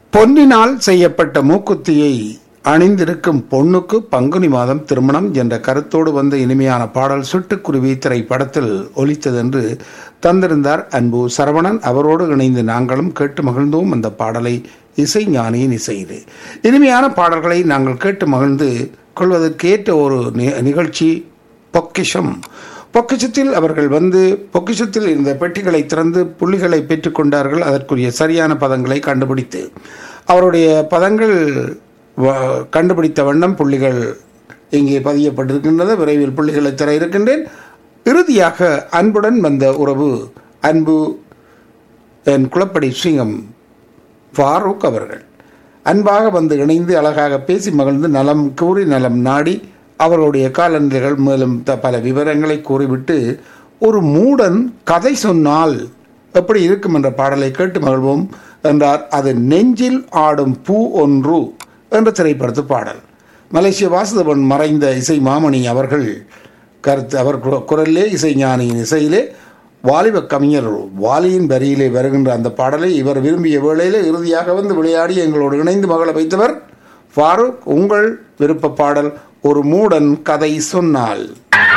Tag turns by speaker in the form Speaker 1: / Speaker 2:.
Speaker 1: பொன்னினால் செய்யப்பட்ட மூக்குத்தியை அணிந்திருக்கும் பொண்ணுக்கு பங்குனி மாதம் திருமணம் என்ற கருத்தோடு வந்த இனிமையான பாடல் சுட்டுக்குருவி திரைப்படத்தில் ஒலித்ததென்று தந்திருந்தார் அன்பு சரவணன் அவரோடு இணைந்து நாங்களும் கேட்டு மகிழ்ந்தோம் அந்த பாடலை இசை ஞானியின் இசையிலே இனிமையான பாடல்களை நாங்கள் கேட்டு மகிழ்ந்து கொள்வதற்கேற்ற ஒரு நி- நிகழ்ச்சி பொக்கிஷம் பொக்கிஷத்தில் அவர்கள் வந்து பொக்கிஷத்தில் இருந்த பெட்டிகளை திறந்து புள்ளிகளை பெற்றுக்கொண்டார்கள் அதற்குரிய சரியான பதங்களை கண்டுபிடித்து அவருடைய பதங்கள் வ- கண்டுபிடித்த வண்ணம் புள்ளிகள் இங்கே பதியப்பட்டிருக்கின்றது விரைவில் புள்ளிகளை தர இருக்கின்றேன் இறுதியாக அன்புடன் வந்த உறவு அன்பு என் குளப்படி சிங்கம் ஃபாரூக் அவர்கள் அன்பாக வந்து இணைந்து அழகாக பேசி மகிழ்ந்து நலம் கூறி நலம் நாடி அவருடைய காலநிலைகள் மேலும் த- பல விவரங்களை கூறிவிட்டு ஒரு மூடன் கதை சொன்னால் எப்படி இருக்கும் என்ற பாடலை கேட்டு மகிழ்வோம் என்றார் அது நெஞ்சில் ஆடும் பூ ஒன்று என்ற திரைப்படத்து பாடல் மலேசிய வாசுதவன் மறைந்த இசை மாமணி அவர்கள் கருத்து அவர் கு- குரலிலே இசை ஞானியின் இசையிலே வாலிப கவிஞர் வாலியின் வரியிலே வருகின்ற அந்த பாடலை இவர் விரும்பிய வேளையிலே இறுதியாக வந்து விளையாடி எங்களோடு இணைந்து மகள வைத்தவர் ஃபாரூக் உங்கள் விருப்ப பாடல் ஒரு மூடன் கதை சொன்னால்